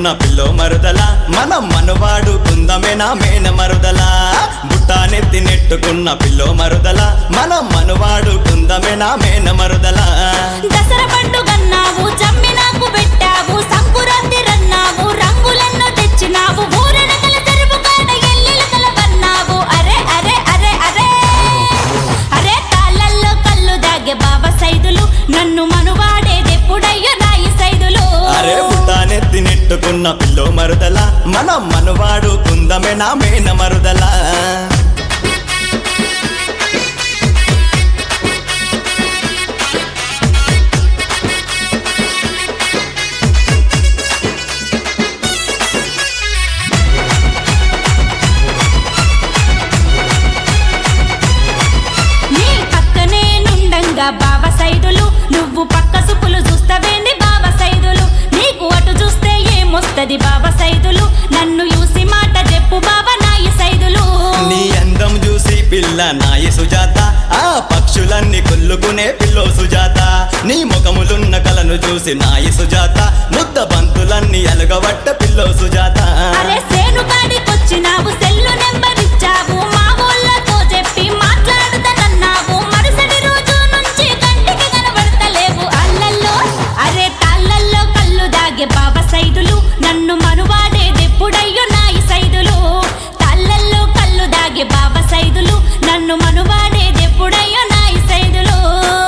pillow మరుదల మనం మనవాడు కుందమే నా మేన మరుదల బుట్టానెత్తి నెట్టుకున్న పిల్లో మరుదల మనం మనవాడు కుందమే నా మేన మరుదల దసరా పండుగన్నావు జమ్మి నాకు పెట్టావు సంకురాంతి రన్నావు రంగులెన్నో తెచ్చినావు ఊరెనకల తెరువు కాడ ఎల్లెలకల వన్నావు అరే అరే అరే అరే అరే తాళ్ళల్లో కళ్ళు దాగే బాబా సైదులు నన్ను మనువాడేదెప్పుడయ్యో నాయి సైదులు అరే బుట్టానెత్తి నెట్టుకున్న పిల్లో మరుదల మనం మనవాడు కుందమే నా మేన మరుదల నీ పక్కనే నుండంగా బావ సైదులు నువ్వు పక్క సుపులు చూస్తావేంది బావ సైదులు నీకు అటు చూస్తే ఏమొస్తది బావ సైదులు నన్ను చూసి మాట చెప్పు బావ నాయి సైదులు నీ అందం చూసి పిల్ల నాయి సుజాత ఆ పక్షులన్నీ కొల్లుకునే పిల్లో సుజాత నీ ముఖములున్న కలను చూసి నాయి సుజాత ముద్ద బంతులన్నీ అలగబట్ట పిల్లో సుజాత అరే సేను కాడికొచ్చినావు సెల్లు నెంబర్ ఇచ్చావు మా ఊళ్ళతో చెప్పి మాట్లాడుతానన్నావు మరుసటి రోజు నుంచి కంటికి కనబడతలేవు అల్లల్లో అరే తాళ్ళల్లో కళ్ళు దాగే బాబ సైదులు నన్ను మనువాడేదెప్పుడయ్యో నాయి సైదులు తాళ్ళల్లో కళ్ళు దాగే బాబ సైదులు నన్ను మనువాడేదెప్పుడయ్యో నాయి సైదులు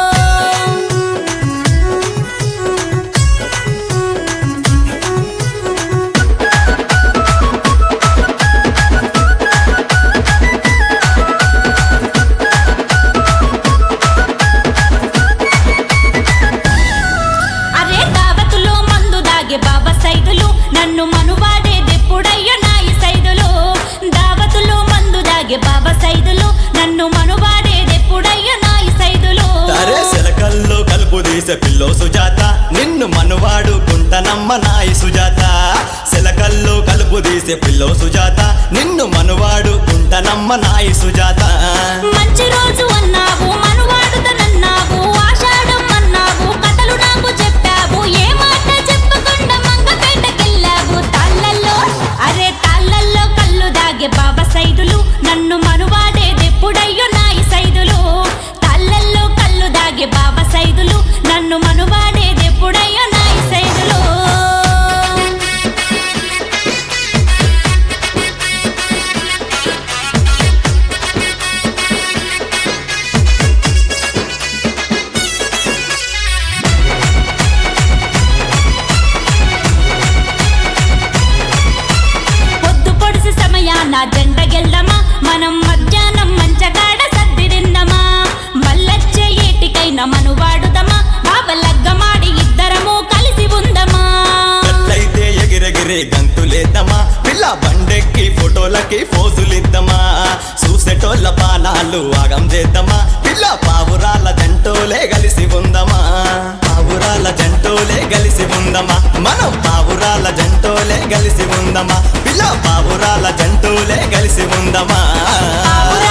అరే దావతులో మందు దాగే బాబా సైదులు నన్ను మనువాడేదెప్పుడయ్యో నాయి సైదులు దావతులో మందు దాగే బాబా సైదులు నన్ను మనువాడేదెప్పుడయ్యో నాయి సైదులు అరే శిలకల్లో కలుపు తీసే పిల్లో సుజాత నిన్ను మనవాడు కుంటనమ్మ నాయి సుజాత శిలకల్లో కలుపు తీసే పిల్లో సుజాత నిన్ను మనవాడు కుంటనమ్మ నాయి సుజాత మంచి రోజు అన్నావు మనువాడుతనన్నావు ఆషాఢం అన్నావు కథలు నాకు చెప్పావు ఏ మాట చెప్పకుండా మంగపేటకెళ్ళావు తాళ్ళల్లో అరే తాళ్ళల్లో కళ్ళు దాగే బాబా సైదులు నన్ను మనువాడేదెప్పుడయ్యో నాయి సైదులు తాళ్ళల్లో కళ్ళు దాగే బాబా సైదులు నన్ను మనువాడేదెప్పుడయ్యో నాయి సైదులు పొద్దు పొడిసి సమయాన జంట గెల్దమా మనం మధ్యాహ్నం మంచగాడ సర్దిరిందమా మల్లచ్చే ఏటికైనా మను వాడుదమా బాబలగ్గమాడి ఇద్దరము కలిసి ఉందమా ఎట్లయితే ఎగిరెగిరే గంతులేద్దామా పిల్ల బండెక్కి ఫోటోలకి ఫోజులిద్దామా చూసేటోళ్ళ పానాలు ఆగం చేద్దామా పిల్ల పావురాల జంటోలే కలిసి ఉందమా పావురాల జంటోలే కలిసి ఉందమా మనం పావురాల జంటోలే కలిసి ఉందమా పిల్ల పావురాల జంటోలే కలిసి ఉందమా పావురాల